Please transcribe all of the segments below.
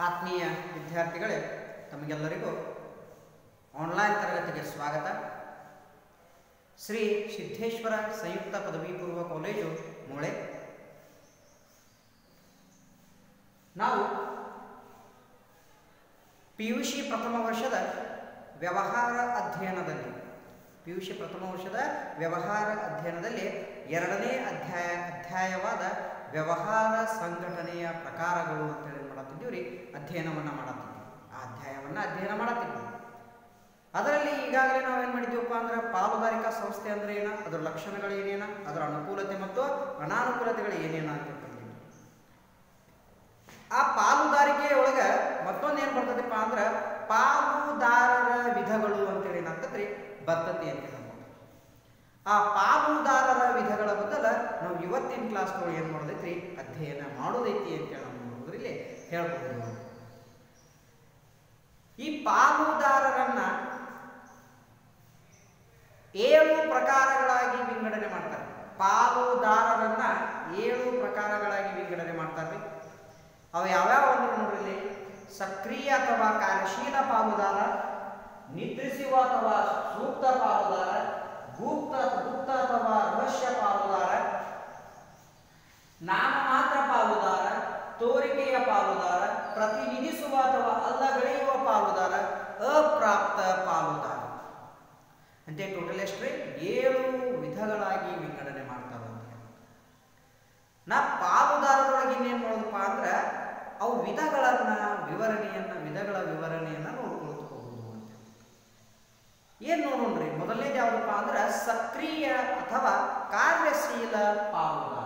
ಆತ್ಮೀಯ ವಿದ್ಯಾರ್ಥಿಗಳೇ ತಮಗೆಲ್ಲರಿಗೂ ಆನ್ಲೈನ್ ತರಗತಿಗೆ ಸ್ವಾಗತ ಶ್ರೀ ಸಿದ್ದೇಶ್ವರ ಸಂಯುಕ್ತ ಪದವಿ ಪೂರ್ವ ಕಾಲೇಜು ಮೂಳೆ ನಾವು ಪಿ ಯು ಸಿ ಪ್ರಥಮ ವರ್ಷದ ವ್ಯವಹಾರ ಅಧ್ಯಯನದಲ್ಲಿ ಪಿ ಯು ಸಿ ಪ್ರಥಮ ವರ್ಷದ ವ್ಯವಹಾರ ಅಧ್ಯಯನದಲ್ಲಿ ಎರಡನೇ ಅಧ್ಯಾಯ ಅಧ್ಯಾಯವಾದ ವ್ಯವಹಾರ ಸಂಘಟನೆಯ ಪ್ರಕಾರಗಳು ಅಂತೇಳಿ ಏನು ಮಾಡತ್ತಿದ್ದೀವಿ ರೀ ಅಧ್ಯಯನವನ್ನು ಮಾಡತ್ತಿದ್ವಿ ಆ ಅಧ್ಯಾಯವನ್ನು ಅಧ್ಯಯನ ಮಾಡತ್ತಿದ್ವಿ ಅದರಲ್ಲಿ ಈಗಾಗಲೇ ನಾವೇನು ಮಾಡಿದ್ದೀವಪ್ಪ ಅಂದ್ರೆ ಪಾಲುದಾರಿಕಾ ಸಂಸ್ಥೆ ಅಂದ್ರೆ ಏನ ಅದರ ಲಕ್ಷಣಗಳು ಏನೇನ ಅದರ ಅನುಕೂಲತೆ ಮತ್ತು ಅನಾನುಕೂಲತೆಗಳು ಏನೇನ ಅಂತ ತಿಳ್ಕೊಂಡಿದ್ವಿ ಆ ಪಾಲುದಾರಿಕೆಯ ಒಳಗ ಮತ್ತೊಂದು ಏನು ಬರ್ತದಪ್ಪ ಅಂದ್ರೆ ಪಾಲುದಾರರ ವಿಧಗಳು ಅಂತೇಳಿ ಏನಾಗ್ತದ್ರಿ ಬರ್ತತಿ ಅಂತ ಹೇಳ್ಬೋದು ಆ ಪಾಲುದಾರರ ವಿಧಗಳ ಬದಲ ನಾವು ಇವತ್ತಿನ ಕ್ಲಾಸ್ಗಳು ಏನು ಮಾಡೋದೈತ್ರಿ ಅಧ್ಯಯನ ಮಾಡೋದೈತಿ ಅಂತೇಳಿ ನಾವು ನೋಡೋದ್ರಲ್ಲಿ ಹೇಳ್ಬೋದು ಈ ಪಾಲುದಾರರನ್ನ ಏಳು ಪ್ರಕಾರಗಳಾಗಿ ವಿಂಗಡಣೆ ಮಾಡ್ತಾರೆ ಪಾಲುದಾರರನ್ನ ಏಳು ಪ್ರಕಾರಗಳಾಗಿ ವಿಂಗಡಣೆ ಮಾಡ್ತಾರೆ ಅವು ಯಾವ್ಯಾವ ಅಂದ್ರೆ ನೋಡ್ರಿ ಸಕ್ರಿಯ ಅಥವಾ ಕಾರ್ಯಶೀಲ ಪಾಲುದಾರ ನಿದ್ರಿಸುವ ಅಥವಾ ಸೂಕ್ತ ಪಾಲುದಾರ ಗುಪ್ತ ಗುಪ್ತ ಅಥವಾ ರಹಸ್ಯ ಪಾಲುದಾರ ನಾಮಮಾತ್ರ ಪಾಲುದಾರ ತೋರಿಕೆಯ ಪಾಲುದಾರ ಪ್ರತಿನಿಧಿಸುವ ಅಥವಾ ಅಲ್ಲಗಳೆಯುವ ಪಾಲುದಾರ ಅಪ್ರಾಪ್ತ ಪಾಲುದಾರ ಅಂತ ಟೋಟಲ್ ಎಷ್ಟ್ರಿ ಏಳು ವಿಧಗಳಾಗಿ ವಿಂಗಡಣೆ ಮಾಡ್ತಾರೆ ಅಂತ ನಾ ಪಾಲುದಾರರೊಳಗೆ ಇನ್ನೇನು ಮಾಡೋದಪ್ಪ ಅಂದ್ರೆ ಅವು ವಿಧಗಳನ್ನ ವಿವರಣೆಯನ್ನ ವಿಧಗಳ ವಿವರಣೆಯನ್ನ ನೋಡ್ಕೊಳ್ತಾ ಹೋಗುದು ಅಂತ ಏನ್ ನೋಡೋಣ್ರಿ ಮೊದಲನೇದು ಯಾವ್ದಪ್ಪ ಅಂದ್ರೆ ಸಕ್ರಿಯ ಅಥವಾ ಕಾರ್ಯಶೀಲ ಪಾಲುದಾರ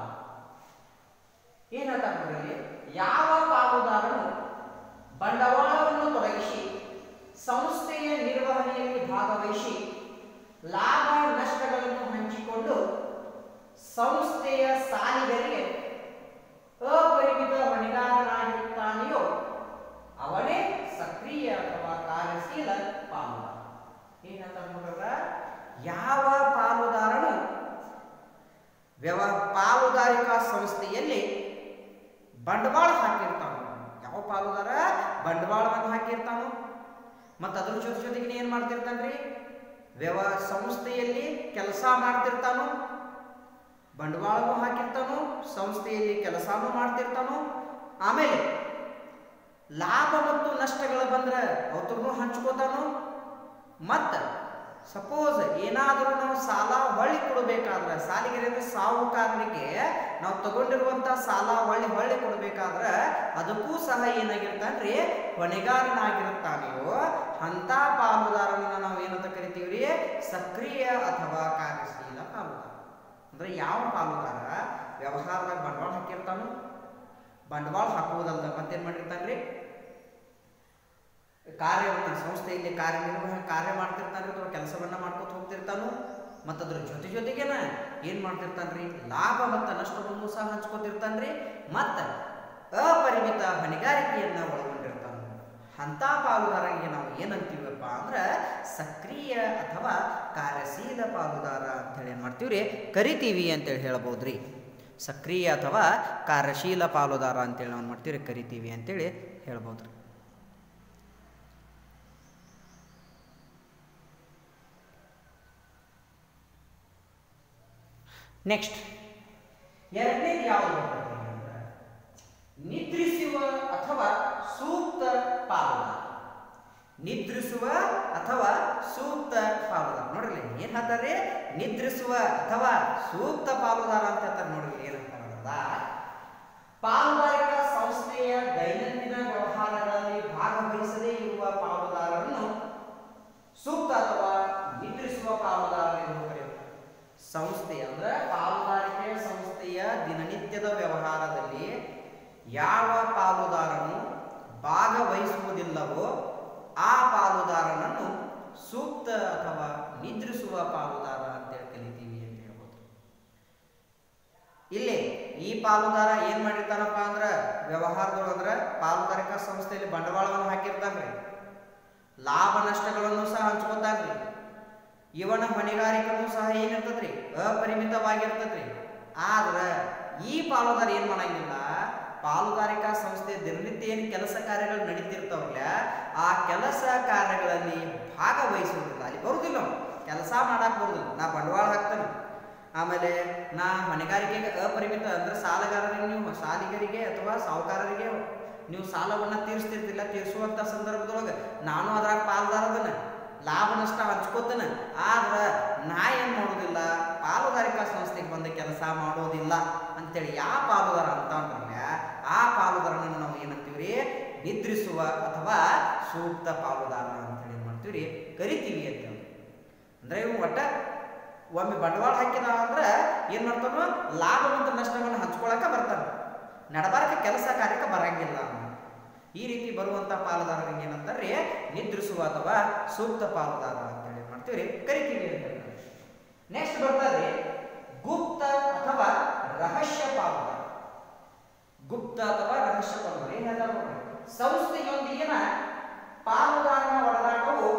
ಏನಂತ ನೋಡ್ರಿ ಯಾವ ಪಾಲುದಾರನು ಬಂಡವಾಳವನ್ನು ತೊಡಗಿಸಿ ಸಂಸ್ಥೆಯ ನಿರ್ವಹಣೆಯಲ್ಲಿ ಭಾಗವಹಿಸಿ ಲಾಭ ನಷ್ಟಗಳನ್ನು ಹಂಚಿಕೊಂಡು ಸಂಸ್ಥೆಯ ಸಾಲಿಗರಿಗೆ ಅಪರಿಮಿತ ಹೊಣೆಗಾರನಾಗಿರುತ್ತಾನೆಯೋ ಅವನೇ ಸಕ್ರಿಯ ಅಥವಾ ಕಾರ್ಯಶೀಲ ಪಾಲುದಾರ ಏನಂತ ನೋಡ್ರ ಯಾವ ಪಾಲುದಾರನು ವ್ಯವ ಪಾಲುದಾರಿಕಾ ಸಂಸ್ಥೆಯಲ್ಲಿ ಬಂಡವಾಳ ಹಾಕಿರ್ತಾನೋ ಯಾವ ಪಾಲುದಾರ ಬಂಡವಾಳವನ್ನು ಹಾಕಿರ್ತಾನೋ ಮತ್ತು ಅದ್ರ ಜೊತೆ ಜೊತೆಗೆ ಏನು ಮಾಡ್ತಿರ್ತಾನ್ರಿ ವ್ಯವ ಸಂಸ್ಥೆಯಲ್ಲಿ ಕೆಲಸ ಮಾಡ್ತಿರ್ತಾನೋ ಬಂಡವಾಳನೂ ಹಾಕಿರ್ತಾನೋ ಸಂಸ್ಥೆಯಲ್ಲಿ ಕೆಲಸನೂ ಮಾಡ್ತಿರ್ತಾನೋ ಆಮೇಲೆ ಲಾಭ ಮತ್ತು ನಷ್ಟಗಳು ಬಂದ್ರೆ ಅವ್ರನ್ನೂ ಹಂಚ್ಕೋತಾನೋ ಮತ್ತು ಸಪೋಸ್ ಏನಾದರೂ ನಾವು ಸಾಲ ಹೊಳ್ಳಿ ಕೊಡಬೇಕಾದ್ರೆ ಸಾಲಿಗೆರೆ ಸಾಹುಕಾರರಿಗೆ ನಾವು ತಗೊಂಡಿರುವಂತ ಸಾಲ ಹೊಳ್ಳಿ ಹೊಳ್ಳಿ ಕೊಡಬೇಕಾದ್ರೆ ಅದಕ್ಕೂ ಸಹ ಏನಾಗಿರ್ತಾನ್ರಿ ಹೊಣೆಗಾರನಾಗಿರುತ್ತಾನೆಯೋ ಅಂತ ಪಾಲುದಾರನನ್ನ ನಾವು ಏನಂತ ಕರಿತೀವ್ರಿ ಸಕ್ರಿಯ ಅಥವಾ ಕಾರ್ಯಶೀಲ ಪಾಲುದಾರ ಅಂದ್ರೆ ಯಾವ ಪಾಲುದಾರ ವ್ಯವಹಾರದಾಗ ಬಂಡವಾಳ ಹಾಕಿರ್ತಾನೋ ಬಂಡವಾಳ ಹಾಕುವುದಲ್ದ ಮತ್ತೇನ್ ಮಾಡಿರ್ತಾನ್ರಿ ಕಾರ್ಯವನ್ನು ಸಂಸ್ಥೆಯಲ್ಲಿ ಕಾರ್ಯನಿರ್ವಹಣೆ ಕಾರ್ಯ ಮಾಡ್ತಿರ್ತಾನೆ ಅಥವಾ ಕೆಲಸವನ್ನ ಮಾಡ್ಕೊತ ಹೋಗ್ತಿರ್ತಾನು ಮತ್ತು ಅದ್ರ ಜೊತೆ ಜೊತೆಗೇನ ಏನ್ ಮಾಡ್ತಿರ್ತಾನ್ರಿ ಲಾಭ ಮತ್ತು ನಷ್ಟವನ್ನು ಸಹ ಹಂಚ್ಕೊತಿರ್ತಾನ್ರಿ ಮತ್ತು ಅಪರಿಮಿತ ಹೊಣೆಗಾರಿಕೆಯನ್ನ ಒಳಗೊಂಡಿರ್ತಾನ ಅಂತ ಪಾಲುದಾರರಿಗೆ ನಾವು ಏನಂತೀವಪ್ಪ ಅಂದ್ರೆ ಸಕ್ರಿಯ ಅಥವಾ ಕಾರ್ಯಶೀಲ ಪಾಲುದಾರ ಅಂತೇಳಿ ಏನು ಮಾಡ್ತೀವ್ರಿ ಕರಿತೀವಿ ಅಂತೇಳಿ ಹೇಳ್ಬೋದ್ರಿ ಸಕ್ರಿಯ ಅಥವಾ ಕಾರ್ಯಶೀಲ ಪಾಲುದಾರ ಅಂತೇಳಿ ನಾವು ಮಾಡ್ತೀವಿ ಕರಿತೀವಿ ಅಂತೇಳಿ ಹೇಳ್ಬೋದ್ರಿ ನೆಕ್ಸ್ಟ್ ಎರಡನೇದು ಯಾವುದು ನಿದ್ರಿಸುವ ಅಥವಾ ಸೂಕ್ತ ಪಾಲುದಾರ ನಿದ್ರಿಸುವ ಅಥವಾ ಸೂಕ್ತ ಪಾಲುದಾರ ನೋಡ್ರಿ ಏನ್ ಹೇಳ್ತಾರೆ ನಿದ್ರಿಸುವ ಅಥವಾ ಸೂಕ್ತ ಪಾಲುದಾರ ಅಂತ ಹೇಳ್ತಾರೆ ನೋಡ್ರಿ ಏನ್ ಹೇಳ್ತಾರ ಪಾಲುದಾರಿಕಾ ಸಂಸ್ಥೆಯ ದೈನಂದಿನ ವ್ಯವಹಾರಗಳಲ್ಲಿ ಭಾಗವಹಿಸದೇ ಇರುವ ಪಾಲುದಾರರನ್ನು ಸೂಕ್ತ ಅಥವಾ ನಿದ್ರಿಸುವ ಪಾಲುದಾರ ಎಂದು ಕರೆಯುತ್ತಾರೆ ಸಂಸ್ಥೆ ಅಂದ್ರೆ ಪಾಲುದಾರಿಕೆ ಸಂಸ್ಥೆಯ ದಿನನಿತ್ಯದ ವ್ಯವಹಾರದಲ್ಲಿ ಯಾವ ಪಾಲುದಾರನು ಭಾಗವಹಿಸುವುದಿಲ್ಲವೋ ಆ ಪಾಲುದಾರನನ್ನು ಸೂಕ್ತ ಅಥವಾ ನಿದ್ರಿಸುವ ಪಾಲುದಾರ ಅಂತೇಳಿ ಕಲಿತೀವಿ ಅಂತ ಹೇಳ್ಬೋದು ಇಲ್ಲಿ ಈ ಪಾಲುದಾರ ಏನ್ ಮಾಡಿರ್ತಾನಪ್ಪ ಅಂದ್ರ ವ್ಯವಹಾರದೊಳಗ ಅಂದ್ರ ಪಾಲುದಾರಿಕಾ ಸಂಸ್ಥೆಯಲ್ಲಿ ಬಂಡವಾಳವನ್ನು ಹಾಕಿರ್ತಾನ್ರಿ ಲಾಭ ನಷ್ಟಗಳನ್ನು ಸಹ ಹಂಚ್ಕೊತಾನ್ರಿ ಇವನ ಹೊಣೆಗಾರಿಕೆನೂ ಸಹ ಏನಿರ್ತದ್ರಿ ಅಪರಿಮಿತವಾಗಿರ್ತದ್ರಿ ಆದ್ರ ಈ ಪಾಲುದಾರ ಏನ್ ಮಾಡಂಗಿಲ್ಲ ಪಾಲುದಾರಿಕಾ ಸಂಸ್ಥೆ ದಿನನಿತ್ಯ ಏನು ಕೆಲಸ ಕಾರ್ಯಗಳು ನಡೀತಿರ್ತಾವಲ್ಲ ಆ ಕೆಲಸ ಕಾರ್ಯಗಳಲ್ಲಿ ಭಾಗವಹಿಸುವುದಿಲ್ಲ ಅಲ್ಲಿ ಬರುದಿಲ್ಲ ಅವ್ನು. ಕೆಲಸ ಮಾಡಕ್ ಬರುದಿಲ್ಲ ನಾ ಬಂಡವಾಳ ಹಾಕ್ತಾನೆ ಆಮೇಲೆ ನಾ ಹೊಣೆಗಾರಿಕೆಗೆ ಅಪರಿಮಿತ ಅಂದ್ರೆ ಸಾಲಗಾರರಿಗೆ ನೀವು ಸಾಲಿಗರಿಗೆ ಅಥವಾ ಸಾಹುಕಾರರಿಗೆ ನೀವು ಸಾಲವನ್ನ ತೀರಿಸ್ತಿರ್ತಿಲ್ಲ ತೀರಿಸುವಂತ ಸಂದರ್ಭದೊಳಗೆ ನಾನು ಅದ್ರಾಗ ಪಾಲ್ದಾರದನ ಲಾಭ ನಷ್ಟ ಹಂಚ್ಕೋತನ ಆದ್ರ ನಾ ಏನ್ ಮಾಡೋದಿಲ್ಲ ಪಾಲುದಾರಿಕಾ ಸಂಸ್ಥೆಗೆ ಬಂದ ಕೆಲಸ ಮಾಡೋದಿಲ್ಲ ಅಂತೇಳಿ ಯಾವ ಪಾಲುದಾರ ಅಂತ ಅಂದ್ರೆ ಆ ಪಾಲುದಾರನ ನಾವು ಏನಂತೀವ್ರಿ ನಿದ್ರಿಸುವ ಅಥವಾ ಸೂಕ್ತ ಪಾಲುದಾರ ಅಂತೇಳಿ ಏನ್ ಮಾಡ್ತೀವ್ರಿ ಕರಿತೀವಿ ಅಂತ ಅಂದ್ರೆ ಇವು ಒಟ್ಟ ಒಮ್ಮೆ ಬಂಡವಾಳ ಹಾಕಿದ ಅಂದ್ರೆ ಏನ್ ಮಾಡ್ತಾನ ಲಾಭ ಮತ್ತು ನಷ್ಟವನ್ನು ಹಂಚ್ಕೊಳಕ ಬರ್ತಾನೆ ನಡಬಾರಕ ಕೆಲಸ ಕಾರ್ಯಕ್ಕೆ ಬರಂಗಿಲ್ಲ ಅವ್ನು. ಈ ರೀತಿ ಬರುವಂತ ಪಾಲುದಾರರಿಗೆ ಏನಂತಾರೆ ನಿದ್ರಿಸುವ ಅಥವಾ ಸೂಕ್ತ ಪಾಲುದಾರ ಅಂತೇಳಿ ಏನ್ ಮಾಡ್ತೀವಿ ಕರಿತೀವಿ ಅಂತ ನೆಕ್ಸ್ಟ್ ಬರ್ತದೆ ಗುಪ್ತ ಅಥವಾ ರಹಸ್ಯ ಪಾಲುದಾರ ಗುಪ್ತ ಅಥವಾ ರಹಸ್ಯ ಪಾಲುದಾರ ಏನ್ ಹೇಳ್ತಾರೆ ನೋಡ್ರಿ ಸಂಸ್ಥೆಯೊಂದಿಗಿನ ಪಾಲುದಾರನ ಒಡನಾಟವು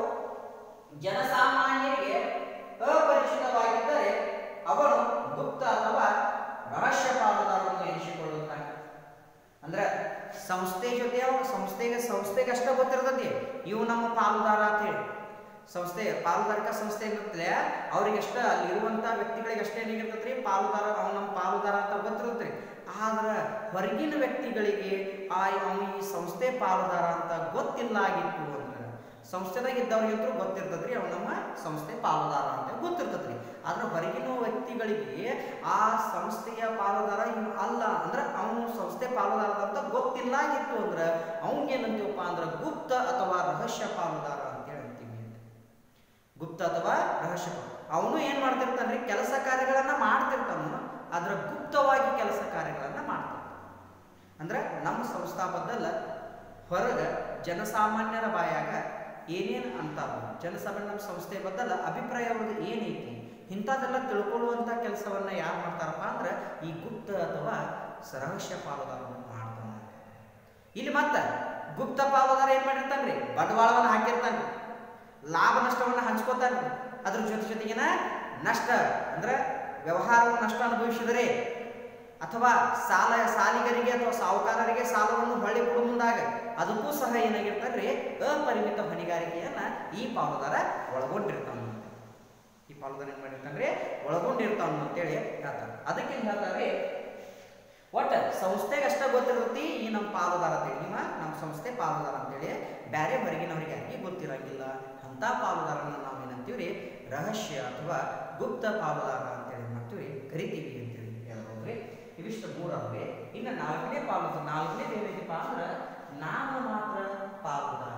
ಜನಸಾಮಾನ್ಯರಿಗೆ ಅಪರಿಚಿತವಾಗಿದ್ದರೆ ಅವನು ಗುಪ್ತ ಅಥವಾ ರಹಸ್ಯ ಪಾಲುದಾರವನ್ನು ಎನಿಸಿಕೊಳ್ಳುತ್ತಾನೆ ಅಂದ್ರೆ ಸಂಸ್ಥೆ ಜೊತೆ ಅವ ಸಂಸ್ಥೆಗೆ ಸಂಸ್ಥೆಗೆ ಅಷ್ಟೇ ಗೊತ್ತಿರ್ತದೆ ಇವು ನಮ್ಮ ಪಾಲುದಾರ ಅಂತ ಹೇಳಿ ಸಂಸ್ಥೆ ಪಾಲುದಾರಿಕಾ ಸಂಸ್ಥೆ ಇರುತ್ತೆ ಅವ್ರಿಗೆ ಅಷ್ಟ ಅಲ್ಲಿರುವಂತ ವ್ಯಕ್ತಿಗಳಿಗೆ ಅಷ್ಟೇ ಏನಿರ್ತೈತ್ರಿ ಪಾಲುದಾರ ಅವ್ನು ನಮ್ಮ ಪಾಲುದಾರ ಅಂತ ಗೊತ್ತಿರುತ್ತೆ ಆದ್ರೆ ಹೊರಗಿನ ವ್ಯಕ್ತಿಗಳಿಗೆ ಆ ಅವನು ಈ ಸಂಸ್ಥೆ ಪಾಲುದಾರ ಅಂತ ಗೊತ್ತಿಲ್ಲ ಆಗಿತ್ತು ಅಂದ್ರೆ ಸಂಸ್ಥೆದಾಗ ಇದ್ದವ್ರಿಗಂತೂ ಗೊತ್ತಿರ್ತದ್ರಿ ಅವ್ ನಮ್ಮ ಸಂಸ್ಥೆ ಪಾಲುದಾರ ಅಂತ ಗೊತ್ತಿರ್ತದ್ರಿ ಆದ್ರೆ ಹೊರಗಿನ ವ್ಯಕ್ತಿಗಳಿಗೆ ಆ ಸಂಸ್ಥೆಯ ಪಾಲುದಾರ ಇವ್ನು ಅಲ್ಲ ಅಂದ್ರೆ ಅವನು ಸಂಸ್ಥೆ ಪಾಲುದಾರ ಅಂತ ಗೊತ್ತಿಲ್ಲ ಆಗಿತ್ತು ಅಂದ್ರೆ ಅವ್ನಿಗೇನಂತೀವಪ್ಪ ಅಂದ್ರೆ ಗುಪ್ತ ಅಥವಾ ರಹಸ್ಯ ಪಾಲುದಾರ ಅಂತೇಳಿ ಅಂತೀವಿ ಅಂತ ಗುಪ್ತ ಅಥವಾ ರಹಸ್ಯ ಪಾಲು. ಅವನು ಏನ್ ಮಾಡ್ತಿರ್ತಾನ್ರಿ ಕೆಲಸ ಕಾರ್ಯಗಳನ್ನ ಮಾಡ್ತಿರ್ತಾನ ಆದ್ರೆ ಗುಪ್ತವಾಗಿ ಕೆಲಸ ಕಾರ್ಯಗಳನ್ನ ಮಾಡ್ತಿರ್ತಾನ ಅಂದ್ರೆ ನಮ್ಮ ಸಂಸ್ಥಾಪದಲ್ಲಿ ಹೊರಗೆ ಜನಸಾಮಾನ್ಯರ ಬಾಯಾಗ ಏನೇನು ಅಂತಾರ ಜನಸಾಮಾನ್ಯ ನಮ್ಮ ಸಂಸ್ಥೆ ಬದ್ದಲ್ಲ ಅಭಿಪ್ರಾಯ ಅವ್ರದ್ದು ಏನೈತಿ ಇಂಥದ್ದೆಲ್ಲ ತಿಳ್ಕೊಳ್ಳುವಂಥ ಕೆಲಸವನ್ನ ಯಾರು ಮಾಡ್ತಾರಪ್ಪ ಅಂದ್ರೆ ಈ ಗುಪ್ತ ಅಥವಾ ಸ- ರಹಸ್ಯ ಪಾಲುದಾರವನ್ನು ಮಾಡ್ತಾನೆ ಇಲ್ಲಿ ಮತ್ತೆ ಗುಪ್ತ ಪಾಲುದಾರ ಏನ್ ಮಾಡಿರ್ತಾನ್ರಿ ಬಂಡವಾಳವನ್ನ ಹಾಕಿರ್ತಾನ್ರಿ ಲಾಭ ನಷ್ಟವನ್ನ ಹಂಚ್ಕೋತಾನ್ರಿ ಅದ್ರ ಜೊತೆ ಜೊತೆಗಿನ ನಷ್ಟ ಅಂದ್ರೆ ವ್ಯವಹಾರವನ್ನು ನಷ್ಟ ಅನುಭವಿಸಿದರೆ ಅಥವಾ ಸಾಲ ಸಾಲಿಗರಿಗೆ ಅಥವಾ ಸಾಹುಕಾರರಿಗೆ ಸಾಲವನ್ನು ಹೊಳ್ಳಿ ಕೊಡು ಮುಂದಾಗ ಅದಕ್ಕೂ ಸಹ ಏನಾಗಿರ್ತಾನ್ರಿ ಅಪರಿಮಿತ ಹೊಣೆಗಾರಿಕೆಯನ್ನ ಈ ಪಾಲುದಾರ ಒಳಗೊಂಡಿರ್ತಾನ ಈ ಪಾಲುದಾರ ಏನ್ ಮಾಡಿರ್ತಾನ್ರಿ ಒಳಗೊಂಡಿರ್ತಾನ ಅಂತೇಳಿ ಹೇಳ್ತಾರೆ ಅದಕ್ಕೆ ಏನ್ ಹೇಳ್ತಾರೆ ಒಟ್ಟ ಸಂಸ್ಥೆಗೆ ಅಷ್ಟ ಗೊತ್ತಿರ್ತೈತಿ ಈ ನಮ್ಮ ಪಾಲುದಾರ ಅಂತೇಳಿ ನಿಮ್ಮ ನಮ್ಮ ಸಂಸ್ಥೆ ಪಾಲುದಾರ ಅಂತೇಳಿ ಬ್ಯಾರೆ ಹೊರಗಿನವರಿಗೆ ಯಾರಿಗೆ ಗೊತ್ತಿರಂಗಿಲ್ಲ ಅಂತ ಪಾಲುದಾರನ ನಾವು ಏನಂತೀವ್ರಿ ರಹಸ್ಯ ಅಥವಾ ಗುಪ್ತ ಪಾಲುದಾರ ಅಂತೇಳಿ ಏನ್ ಮಾಡ್ತೀವಿ ಕರಿತೀವಿ ಅಂತೇಳಿ ಹೇಳ್ಬೋದ್ರಿ ಇವಿಷ್ಟು ಮೂರವ್ರಿ ಇನ್ನು ನಾಲ್ಕನೇ ಪಾಲು ನಾಲ್ಕನೇದು ಏನೈತಿಪ್ಪ ಅಂದ್ರೆ ನಾಮ ಮಾತ್ರ ಪಾಲುದಾರ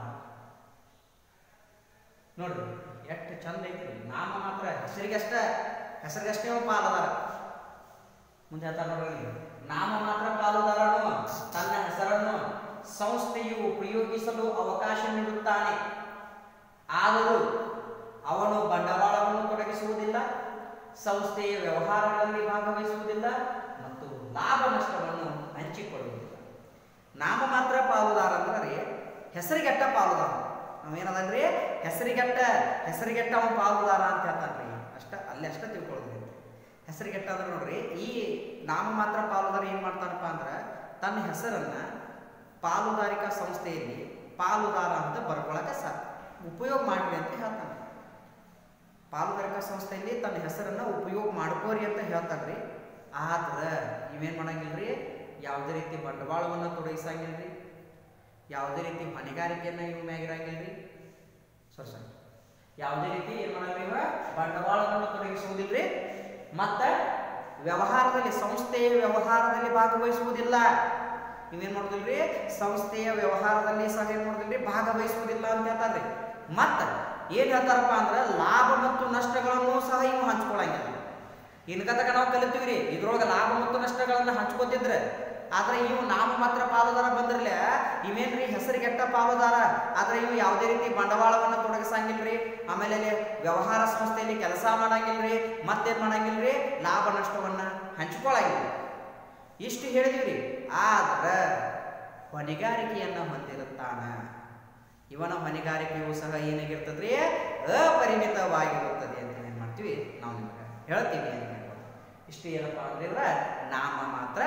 ನೋಡ್ರಿ ಎಷ್ಟು ಚಂದ ಐತ್ರಿ ನಾಮ ಮಾತ್ರ ಹೆಸರಿಗಷ್ಟ ಹೆಸರಿಗಷ್ಟೇ ಅವ ಪಾಲುದಾರ ಮುಂದೆ ಹೇಳ್ತಾರೆ ನೋಡ್ರಿ ನಾಮ ಮಾತ್ರ ಪಾಲುದಾರನು ತನ್ನ ಹೆಸರನ್ನು ಸಂಸ್ಥೆಯು ಉಪಯೋಗಿಸಲು ಅವಕಾಶ ನೀಡುತ್ತಾನೆ ಆದರೂ ಅವನು ಬಂಡವಾಳವನ್ನು ತೊಡಗಿಸುವುದಿಲ್ಲ ಸಂಸ್ಥೆಯ ವ್ಯವಹಾರಗಳಲ್ಲಿ ಭಾಗವಹಿಸುವುದಿಲ್ಲ ಮತ್ತು ಲಾಭ ನಷ್ಟವನ್ನು ಹಂಚಿಕೊಳ್ಳುವುದಿಲ್ಲ ನಾಮ ಮಾತ್ರ ಪಾಲುದಾರ ಅಂದ್ರೆ ಹೆಸರಿಗೆಟ್ಟ ಪಾಲುದಾರ ನಾವೇನದನ್ರಿ ಹೆಸರಿಗೆಟ್ಟ ಹೆಸರಿಗೆಟ್ಟ ಅವನು ಪಾಲುದಾರ ಅಂತ ಹೇಳ್ತಾನ್ರಿ ಅಷ್ಟ ಅಲ್ಲಿ ಅಷ್ಟ ತಿಳ್ಕೊಳ್ಳೋದ್ರಿ ಹೆಸರಿಗೆಟ್ಟ ಅಂದ್ರೆ ನೋಡ್ರಿ ಈ ನಾಮ ಮಾತ್ರ ಪಾಲುದಾರ ಏನ್ ಮಾಡ್ತಾನಪ್ಪ ಅಂದ್ರೆ ತನ್ನ ಹೆಸರನ್ನ ಪಾಲುದಾರಿಕಾ ಸಂಸ್ಥೆಯಲ್ಲಿ ಪಾಲುದಾರ ಅಂತ ಬರ್ಕೊಳಕ ಸಾ ಉಪಯೋಗ ಮಾಡ್ರಿ ಅಂತ ಹೇಳ್ತಾನೆ ಪಾಲುದಾರಿಕಾ ಸಂಸ್ಥೆಯಲ್ಲಿ ತನ್ನ ಹೆಸರನ್ನ ಉಪಯೋಗ ಮಾಡ್ಕೋರಿ ಅಂತ ಹೇಳ್ತಾನ್ರಿ ಆದ್ರ ಇವೇನ್ ಮಾಡಂಗಿಲ್ರಿ ಯಾವುದೇ ರೀತಿ ಬಂಡವಾಳವನ್ನ ತೊಡಗಿಸಂಗಿಲ್ರಿ ಯಾವುದೇ ರೀತಿ ಹೊಣೆಗಾರಿಕೆಯನ್ನ ಇವ್ ಮ್ಯಾಗಿರಂಗಿಲ್ರಿ ಸರಿ ಸರಿ ಯಾವುದೇ ರೀತಿ ಏನ್ ಮಾಡಲ್ರಿ ಇವ ಬಂಡವಾಳವನ್ನು ತೊಡಗಿಸುವುದಿಲ್ರಿ ಮತ್ತ ವ್ಯವಹಾರದಲ್ಲಿ ಸಂಸ್ಥೆಯ ವ್ಯವಹಾರದಲ್ಲಿ ಭಾಗವಹಿಸುವುದಿಲ್ಲ ನೀವೇನ್ ಮಾಡೋದಿಲ್ರಿ ಸಂಸ್ಥೆಯ ವ್ಯವಹಾರದಲ್ಲಿ ಸಹ ಏನ್ ಮಾಡೋದಿಲ್ರಿ ಭಾಗವಹಿಸುವುದಿಲ್ಲ ಅಂತ ಹೇಳ್ತಾರ್ರಿ ಮತ್ತ ಏನ್ ಹೇಳ್ತಾರಪ್ಪ ಅಂದ್ರ ಲಾಭ ಮತ್ತು ನಷ್ಟಗಳನ್ನು ಸಹ ಇವು ಹಂಚ್ಕೊಳಂಗಿಲ್ಲ ಇನ್ಕತಕ ನಾವು ಕಲಿತೀವ್ರಿ ಇದ್ರೊಳಗ ಲಾಭ ಮತ್ತು ನಷ್ಟಗಳನ್ನ ಹಂಚ್ಕೋತಿದ್ರೆ ಆದ್ರೆ ಇವು ನಾಮ ಮಾತ್ರ ಪಾಲುದಾರ ಬಂದಿರ್ಲೆ ಇವೇನ್ರಿ ಹೆಸರಿಗೆಟ್ಟ ಪಾಲುದಾರ ಆದ್ರೆ ಇವು ಯಾವುದೇ ರೀತಿ ಬಂಡವಾಳವನ್ನ ತೊಡಗಿಸಂಗಿಲ್ರಿ ಆಮೇಲೆ ಅಲ್ಲಿ ವ್ಯವಹಾರ ಸಂಸ್ಥೆಯಲ್ಲಿ ಕೆಲಸ ಮಾಡಂಗಿಲ್ರಿ ಮತ್ತೇನ್ ಮಾಡಂಗಿಲ್ರಿ ಲಾಭ ನಷ್ಟವನ್ನ ಹಂಚ್ಕೊಳಂಗಿಲ್ಲ ಇಷ್ಟು ಹೇಳಿದಿವ್ರಿ ಆದ್ರ ಹೊಣೆಗಾರಿಕೆಯನ್ನ ಹೊಂದಿರುತ್ತಾನ ಇವನ ಹೊಣೆಗಾರಿಕೆಯು ಸಹ ಏನಾಗಿರ್ತದ್ರಿ ಅಪರಿಮಿತವಾಗಿರುತ್ತದೆ ಅಂತ ಏನ್ ಮಾಡ್ತೀವಿ ನಾವು ನಿಮಗೆ ಹೇಳ್ತೀವಿ ಅಂತ ಹೇಳ್ಬೋದು ಇಷ್ಟು ಏನಪ್ಪ ಅಂದ್ರೆ ಇವ್ರ ನಾಮ ಮಾತ್ರ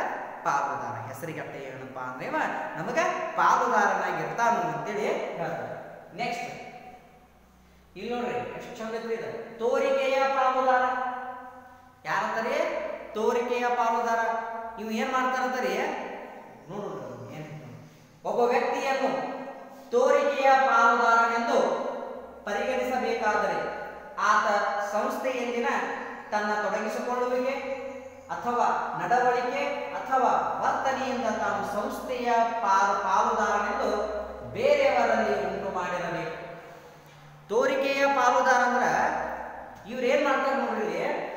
ಪಾಲುದಾರ ಹೆಸರಿಗಟ್ಟ ಏನಪ್ಪ ಅಂದ್ರೆ ಇವ ನಮಗ ಪಾಲುದಾರನಾಗಿರ್ತಾನು ಅಂತೇಳಿ ಹೇಳ್ತಾರೆ ನೆಕ್ಸ್ಟ್ ಇಲ್ಲಿ ನೋಡ್ರಿ ಎಷ್ಟು ಚಂದ ಐತ್ರಿ ಇದು ತೋರಿಕೆಯ ಪಾಲುದಾರ ಯಾರಂತಾರೆ ತೋರಿಕೆಯ ಪಾಲುದಾರ ಇವು ಏನ್ ಮಾಡ್ತಾರಂತಾರೆ ನೋಡು ಏನ್ ಒಬ್ಬ ವ್ಯಕ್ತಿಯನ್ನು ತೋರಿಕೆಯ ಪಾಲುದಾರನೆಂದು ಪರಿಗಣಿಸಬೇಕಾದರೆ ಆತ ಸಂಸ್ಥೆಯಲ್ಲಿನ ತನ್ನ ತೊಡಗಿಸಿಕೊಳ್ಳುವಿಕೆ ಅಥವಾ ನಡವಳಿಕೆ ಅಥವಾ ವರ್ತನೆಯಿಂದ ತಾನು ಸಂಸ್ಥೆಯ ಪಾಲು ಪಾಲುದಾರನೆಂದು ಬೇರೆಯವರಲ್ಲಿ ಉಂಟು ಮಾಡಿರಬೇಕು ತೋರಿಕೆಯ ಪಾಲುದಾರ ಅಂದ್ರ ಇವ್ರು ಏನ್ ಮಾಡ್ತಾರೆ ನೋಡ್ರಿ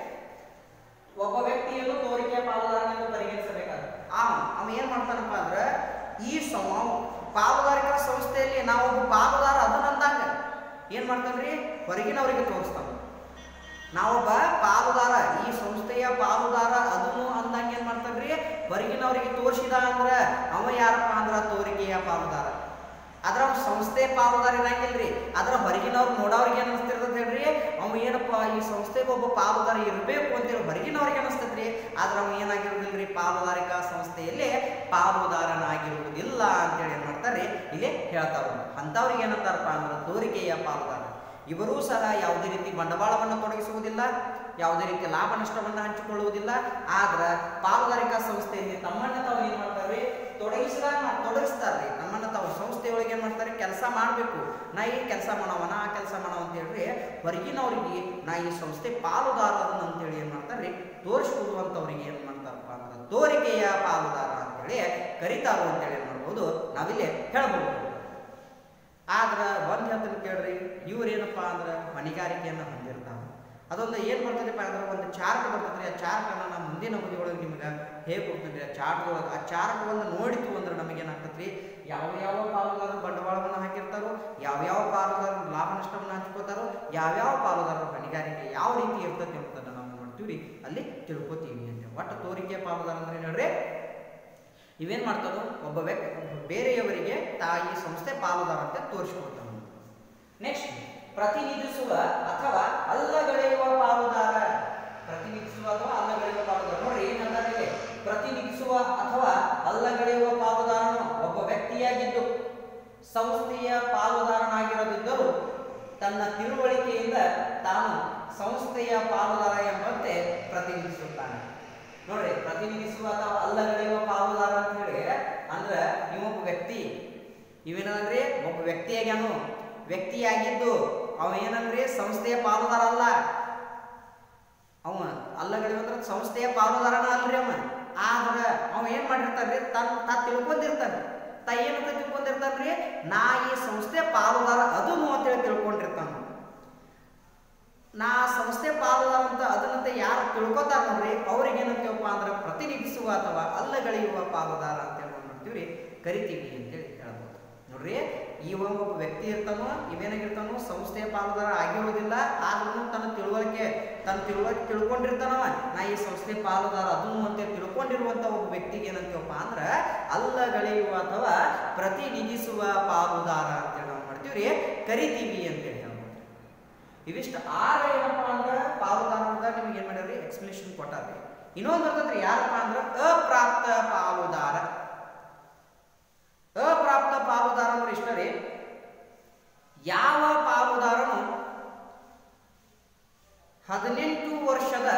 ಒಬ್ಬ ವ್ಯಕ್ತಿಯನ್ನು ತೋರಿಕೆಯ ಪಾಲುದಾರನೆಂದು ಪರಿಗಣಿಸಬೇಕಾದ್ರೆ ಆ ಅವ ಏನ್ ಮಾಡ್ತಾನಪ್ಪ ಅಂದ್ರ ಈ ಸಮ ಪಾಲುದಾರಿಕರ ಸಂಸ್ಥೆಯಲ್ಲಿ ನಾವೊಬ್ಬ ಪಾಲುದಾರ ಅದನ್ನಂದಾಗ ಏನ್ ಮಾಡ್ತಾನ್ರಿ ಹೊರಗಿನವರಿಗೆ ತೋರಿಸ್ತಾನ ನಾವೊಬ್ಬ ಪಾಲುದಾರ ಈ ಸಂಸ್ಥೆಯ ಪಾಲುದಾರ ಅದನ್ನು ಅಂದಂಗೆ ಏನ್ ಮಾಡ್ತಾನ್ರಿ ಹೊರಗಿನವರಿಗೆ ತೋರಿಸಿದ ಅಂದ್ರ ಅವ ಯಾರಪ್ಪ ಅಂದ್ರ ತೋರಿಕೆಯ ಪಾಲುದಾರ ಅದ್ರ ಅವ್ನ್ ಸಂಸ್ಥೆ ಪಾಲುದಾರ ಇರಂಗಿಲ್ರಿ ಅದ್ರ ಹೊರಗಿನವ್ರು ನೋಡೋರ್ಗೆ ಏನ್ ಅನಿಸ್ತಿರ್ತದ ಹೇಳ್ರಿ ಅವ ಏನಪ್ಪ ಈ ಸಂಸ್ಥೆಗೆ ಒಬ್ಬ ಪಾಲುದಾರ ಇರಬೇಕು ಅಂತೇಳಿ ಹೊರಗಿನವ್ರಿಗೆ ಅನಿಸ್ತದ್ರಿ ಆದ್ರೆ ಅವ ಏನಾಗಿರುವುದಿಲ್ರಿ ಪಾಲುದಾರಿಕಾ ಸಂಸ್ಥೆಯಲ್ಲಿ ಪಾಲುದಾರನಾಗಿರುವುದಿಲ್ಲ ಅಂತೇಳಿ ಏನ್ ಮಾಡ್ತಾರೆ ಇಲ್ಲಿ ಹೇಳ್ತಾರ ಅಂಥವ್ರಿಗೆ ಏನಂತಾರಪ್ಪ ಅಂದ್ರೆ ತೋರಿಕೆಯ ಪಾಲುದಾರ ಇವರೂ ಸಹ ಯಾವುದೇ ರೀತಿ ಬಂಡವಾಳವನ್ನು ತೊಡಗಿಸುವುದಿಲ್ಲ ಯಾವುದೇ ರೀತಿ ಲಾಭ ನಷ್ಟವನ್ನು ಹಂಚಿಕೊಳ್ಳುವುದಿಲ್ಲ ಆದ್ರೆ ಪಾಲುದಾರಿಕಾ ಸಂಸ್ಥೆಯಲ್ಲಿ ತಮ್ಮನ್ನ ತಾವು ಏನ್ ಮಾಡ್ತಾರೆ ತೊಡಗಿಸಿದಾಗ ತೊಡಗಿಸ್ತಾರ್ರಿ ನಮ್ಮನ್ನ ತಾವು ಸಂಸ್ಥೆಯೊಳಗೆ ಏನ್ ಮಾಡ್ತಾರೆ ಕೆಲಸ ಮಾಡಬೇಕು ನಾ ಈ ಕೆಲಸ ಮಾಡವನ ಆ ಕೆಲಸ ಮಾಡವ ಅಂತ ಹೇಳ್ರಿ ಹೊರಗಿನವ್ರಿಗೆ ನಾ ಈ ಸಂಸ್ಥೆ ಪಾಲುದಾರರನ್ನ ಅಂತೇಳಿ ಏನ್ ಮಾಡ್ತಾರ್ರಿ ತೋರಿಸ್ಕೊಡುವಂಥವ್ರಿಗೆ ಏನ್ ಮಾಡ್ತಾರಪ್ಪ ಅಂದ್ರೆ ತೋರಿಕೆಯ ಪಾಲುದಾರ ಅಂತೇಳಿ ಕರಿತಾರು ಅಂತೇಳಿ ಏನ್ ಮಾಡ್ಬೋದು ನಾವಿಲ್ಲಿ ಹೇಳ್ಬೋದು ಆದ್ರ ಒಂದ್ ಹೇಳ್ತೀನಿ ಕೇಳ್ರಿ ಇವ್ರೇನಪ್ಪ ಅಂದ್ರೆ ಹೊಣೆಗಾರಿಕೆಯನ್ನು ಹೊಂದಿರ್ತಾವ ಅದೊಂದು ಏನು ಬರ್ತದಪ್ಪ ಅಂದ್ರೆ ಒಂದು ಚಾರ್ಟ್ ಬರ್ತದ್ರಿ ಆ ಚಾರ್ಟ್ ಅನ್ನ ನಾನು ಮುಂದಿನ ಅವಧಿಯೊಳಗೆ ನಿಮ್ಗೆ ಹೇಗೆ ಕೊಡ್ತೀನಿ ಆ ಚಾರ್ಟ್ ಒಳಗೆ ಆ ಚಾರ್ಟ್ ಒಂದು ನೋಡಿತು ಅಂದ್ರೆ ನಮಗೆ ಏನಾಗ್ತದ್ರಿ ಯಾವ ಯಾವ ಪಾಲುದಾರರು ಬಂಡವಾಳವನ್ನು ಹಾಕಿರ್ತಾರೋ ಯಾವ್ಯಾವ ಪಾಲುದಾರರು ಲಾಭ ನಷ್ಟವನ್ನು ಹಂಚ್ಕೋತಾರೋ ಯಾವ್ಯಾವ ಪಾಲುದಾರರ ಹೊಣೆಗಾರಿಕೆ ಯಾವ ರೀತಿ ಇರ್ತದೆ ಅಂತದನ್ನ ನಾವು ಮಾಡ್ತೀವಿ ಅಲ್ಲಿ ತಿಳ್ಕೊತೀವಿ ಅಂತ ಒಟ್ಟು ತೋರಿಕೆ ಪಾಲುದಾರ ಅಂದ್ರೆ ಏನು ಹೇಳ್ರಿ ಇವೇನ್ ಮಾಡ್ತಾರೋ ಒಬ್ಬ ವ್ಯಕ್ತಿ ಒಬ್ಬ ಬೇರೆಯವರಿಗೆ ತಾಯಿ ಸಂಸ್ಥೆ ಪಾಲುದಾರ ಅಂತ ತೋರಿಸ್ಕೊಡ್ತಾನೆ ನೆಕ್ಸ್ಟ್ ಪ್ರತಿನಿಧಿಸುವ ಅಥವಾ ಅಲ್ಲಗಳೆಯುವ ಪಾಲುದಾರ ಪ್ರತಿನಿಧಿಸುವ ಅಥವಾ ಅಲ್ಲಗಳೆಯುವ ಪಾಲುದಾರ ನೋಡ್ರಿ ಏನಂತಾರೆ ಇಲ್ಲಿ ಪ್ರತಿನಿಧಿಸುವ ಅಥವಾ ಅಲ್ಲಗಳೆಯುವ ಪಾಲುದಾರನು ಒಬ್ಬ ವ್ಯಕ್ತಿಯಾಗಿದ್ದು ಸಂಸ್ಥೆಯ ಪಾಲುದಾರನಾಗಿರದಿದ್ದರೂ ತನ್ನ ತಿಳುವಳಿಕೆಯಿಂದ ತಾನು ಸಂಸ್ಥೆಯ ಪಾಲುದಾರ ಎಂಬಂತೆ ಪ್ರತಿನಿಧಿಸುತ್ತಾನೆ ನೋಡ್ರಿ ಪ್ರತಿನಿಧಿಸುವ ಅಥವಾ ಅಲ್ಲಗಳೆಯುವ ಪಾಲುದಾರ ಅಂತ ಹೇಳಿ ಅಂದ್ರ ಇವೊಬ್ಬ ವ್ಯಕ್ತಿ ಇವೇನಂದ್ರೆ ಒಬ್ಬ ವ್ಯಕ್ತಿಯಾಗ್ಯಾನು ವ್ಯಕ್ತಿಯಾಗಿದ್ದು ಅವ ಏನಂದ್ರೆ ಸಂಸ್ಥೆಯ ಪಾಲುದಾರ ಅಲ್ಲ ಅವ ಅಲ್ಲಗಳೆಯುವ ಅಂದ್ರೆ ಸಂಸ್ಥೆಯ ಪಾಲುದಾರನ ಅಲ್ರಿ ಅವ ಆದ್ರ ಅವ ಏನ್ ಮಾಡಿರ್ತಾನ್ರಿ ತನ್ ತಾ ತಿಳ್ಕೊಂಡಿರ್ತಾನೆ ತಾ ಏನಂತ ತಿಳ್ಕೊಂಡಿರ್ತಾನ್ರಿ ನಾ ಈ ಸಂಸ್ಥೆ ಪಾಲುದಾರ ಅದನ್ನು ಅಂತೇಳಿ ತಿಳ್ಕೊಂಡಿರ್ತಾನ ನಾ ಸಂಸ್ಥೆ ಪಾಲುದಾರ ಅಂತ ಅದನ್ನಂತೆ ಯಾರು ತಿಳ್ಕೊತಾರ ನೋಡ್ರಿ ಅವ್ರಿಗೆ ಏನಂತೀವಪ್ಪ ಅಂದ್ರೆ ಪ್ರತಿನಿಧಿಸುವ ಅಥವಾ ಅಲ್ಲಗಳೆಯುವ ಪಾಲುದಾರ ಅಂತ ಹೇಳಿ ಮಾಡ್ತೀವ್ರಿ ಕರಿತೀವಿ ಅಂತೇಳಿ ಹೇಳ್ಬೋದು ನೋಡ್ರಿ ಇವ ಒಬ್ಬ ವ್ಯಕ್ತಿ ಇರ್ತಾನೋ ಇವೇನಾಗಿರ್ತಾನೋ ಸಂಸ್ಥೆಯ ಪಾಲುದಾರ ಆಗಿರೋದಿಲ್ಲ ಆದ್ರೂ ತನ್ನ ತಿಳುವಳಿಕೆ ತನ್ನ ತಿಳುವಳಿಕೆ ತಿಳ್ಕೊಂಡಿರ್ತಾನವ ನಾ ಈ ಸಂಸ್ಥೆ ಪಾಲುದಾರ ಅದನ್ನು ಅಂತ ತಿಳ್ಕೊಂಡಿರುವಂತ ಒಬ್ಬ ವ್ಯಕ್ತಿಗೆ ಏನಂತೀವಪ್ಪ ಅಂದ್ರ ಅಲ್ಲಗಳೆಯುವ ಅಥವಾ ಪ್ರತಿನಿಧಿಸುವ ಪಾಲುದಾರ ಅಂತೇಳಿ ನಾವು ಮಾಡ್ತೀವ್ರಿ ಕರಿತೀವಿ ಅಂತೇಳಿ ಹೇಳ್ಬೋದು ಇವಿಷ್ಟು ಆರು ಏನಪ್ಪ ಅಂದ್ರೆ ಪಾಲುದಾರ ಅಂತ ನಿಮ್ಗೆ ಏನ್ ಮಾಡ್ಯಾರ್ರಿ ಎಕ್ಸ್ಪ್ಲೇಷನ್ ಕೊಟ್ಟಾರ್ರಿ ಇನ್ನೊಂದು ಬರ್ತದ್ರಿ ಯಾರಪ್ಪ ಅಂದ್ರೆ ಅಪ್ರಾಪ್ತ ಪಾಲುದಾರ ಅಪ್ರಾಪ್ತ ಪಾಲುದಾರ ಅಂದ್ರೆ ಇಷ್ಟ ರೀ ಯಾವ ಪಾಲುದಾರನು ಹದಿನೆಂಟು ವರ್ಷದ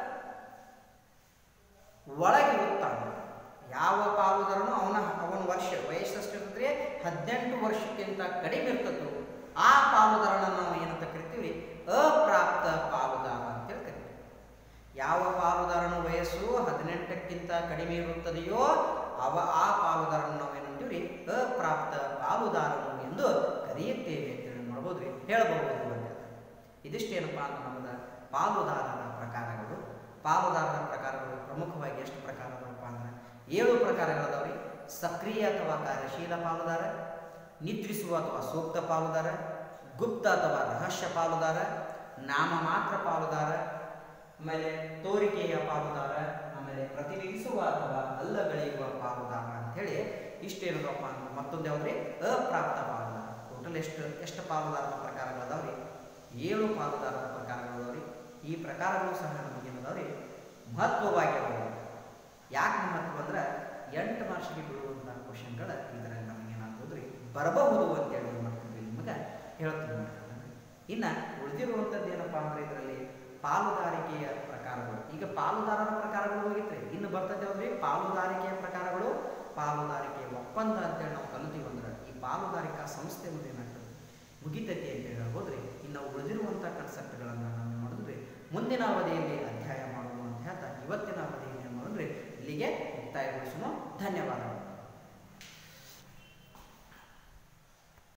ಒಳಗಿರುತ್ತಾನೆ ಯಾವ ಪಾಲುದಾರನು ಅವನ ಅವನ ವರ್ಷ ವಯಸ್ಸು ಎಷ್ಟಿರ್ತದ್ರಿ ಹದಿನೆಂಟು ವರ್ಷಕ್ಕಿಂತ ಕಡಿಮೆ ಇರ್ತದ್ದು ಆ ಪಾಲುದಾರನ ನಾವು ಏನಂತ ಕರಿತೀವಿ ಅಪ್ರಾಪ್ತ ಪಾಲುದಾರ ಅಂತೇಳಿ ಕರಿತೀವಿ ಯಾವ ಪಾಲುದಾರನ ವಯಸ್ಸು ಹದಿನೆಂಟಕ್ಕಿಂತ ಕಡಿಮೆ ಇರುತ್ತದೆಯೋ ಅವ ಆ ಪಾಲುದಾರನ ನಾವು ಏನಂತೀವಿ ಅಪ್ರಾಪ್ತ ಪಾಲುದಾರನು ಎಂದು ಕರೆಯುತ್ತೇವೆ ಅಂತೇಳಿ ಮಾಡ್ಬೋದ್ರಿ ಹೇಳ್ಬೋದು ಅಂತ ಇದಿಷ್ಟೇನಪ್ಪ ಅಂತ ನಮ್ಮದ ಪಾಲುದಾರರ ಪ್ರಕಾರಗಳು ಪಾಲುದಾರರ ಪ್ರಕಾರಗಳು ಪ್ರಮುಖವಾಗಿ ಎಷ್ಟು ಪ್ರಕಾರ ಅದಾವಪ್ಪ ಅಂದ್ರೆ ಏಳು ಪ್ರಕಾರಗಳದಾವ್ರಿ ಸಕ್ರಿಯ ಅಥವಾ ಕಾರ್ಯಶೀಲ ಪಾಲುದಾರ ನಿದ್ರಿಸುವ ಅಥವಾ ಸೂಕ್ತ ಪಾಲುದಾರ ಗುಪ್ತ ಅಥವಾ ರಹಸ್ಯ ಪಾಲುದಾರ ನಾಮ ಮಾತ್ರ ಪಾಲುದಾರ ಆಮೇಲೆ ತೋರಿಕೆಯ ಪಾಲುದಾರ ಆಮೇಲೆ ಪ್ರತಿನಿಧಿಸುವ ಅಥವಾ ಅಲ್ಲಗಳೆಯುವ ಪಾಲುದಾರ ಅಂತೇಳಿ ಇಷ್ಟೇನಪ್ಪ ಅಂದ್ರೆ ಮತ್ತೊಂದು ಯಾವ್ದ್ರಿ ಅಪ್ರಾಪ್ತ ಪಾಲುದಾರ ಟೋಟಲ್ ಎಷ್ಟು ಎಷ್ಟು ಪಾಲುದಾರರ ಪ್ರಕಾರಗಳದಾವ್ರಿ ಏಳು ಪಾಲುದಾರರ ಪ್ರಕಾರಗಳದಾವ್ರಿ ಈ ಪ್ರಕಾರಗಳು ಸಹ ನಮಗೇನದಾವ್ರಿ ಮಹತ್ವವಾಗಿರೋದು ಯಾಕೆ ಮಹತ್ವ ಅಂದ್ರೆ ಪರೀಕ್ಷೆಗೆ ಬೀಳುವಂಥ ಕ್ವಶನ್ಗಳ ಇದರಲ್ಲಿ ನಮಗೇನಾಗ್ಬೋದು ರೀ ಬರಬಹುದು ಅಂತೇಳಿ ಏನು ಮಾಡ್ತೀವಿ ನಿಮಗೆ ಹೇಳ್ತೀನಿ ನೋಡ್ರಿ ಅದನ್ನ. ಇನ್ನು ಉಳಿದಿರುವಂಥದ್ದು ಏನಪ್ಪ ಅಂದ್ರೆ ಇದರಲ್ಲಿ ಪಾಲುದಾರಿಕೆಯ ಪ್ರಕಾರಗಳು ಈಗ ಪಾಲುದಾರರ ಪ್ರಕಾರಗಳು ಹೋಗಿತ್ರಿ ಇನ್ನು ಬರ್ತದೆ ಯಾವ್ದ್ರಿ ಪಾಲುದಾರಿಕೆಯ ಪ್ರಕಾರಗಳು ಪಾಲುದಾರಿಕೆಯ ಒಪ್ಪಂದ ಅಂತೇಳಿ ನಾವು ಕಲಿತೀವಿ ಅಂದ್ರೆ ಈ ಪಾಲುದಾರಿಕಾ ಸಂಸ್ಥೆ ಒಂದು ಏನಾಗ್ತದೆ ಮುಗಿತೈತಿ ಅಂತ ಹೇಳ್ಬೋದ್ರಿ ಇನ್ನು ಉಳಿದಿರುವಂಥ ಕನ್ಸೆಪ್ಟ್ಗಳನ್ನು ನಾವು ಮಾಡಿದ್ರಿ ಮುಂದಿನ ಅವಧಿಯಲ್ಲಿ ಅಧ್ಯಾಯ ಮಾಡೋಣ ಅಂತ ಹೇಳ್ತಾ ಇವತ್ತಿನ ಅವಧಿಯನ್ನು ಏನು ಮಾಡಿದ್ರಿ ಇಲ್ಲಿಗೆ ಮುಕ್ತಾಯಗೊಳಿಸೋಣ ಧನ್ಯವಾದಗಳು